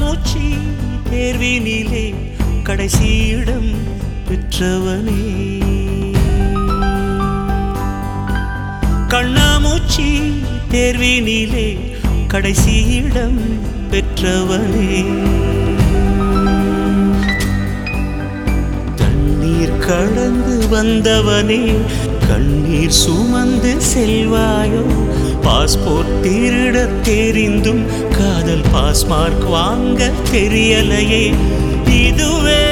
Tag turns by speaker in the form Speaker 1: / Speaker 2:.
Speaker 1: கண்ணாமூச்சி தேர்வினிலே கடைசி இடம் பெற்றவனே கண்ணாமூச்சி தேர்வினிலே கடைசி இடம் பெற்றவனே தண்ணீர் கடந்து வந்தவனே கண்ணீர் சுமந்து செல்வாயோ பாஸ்போர்ட் திருட தெரிந்தும் காதல் பாஸ்மார்க் வாங்க தெரியலையே இதுவே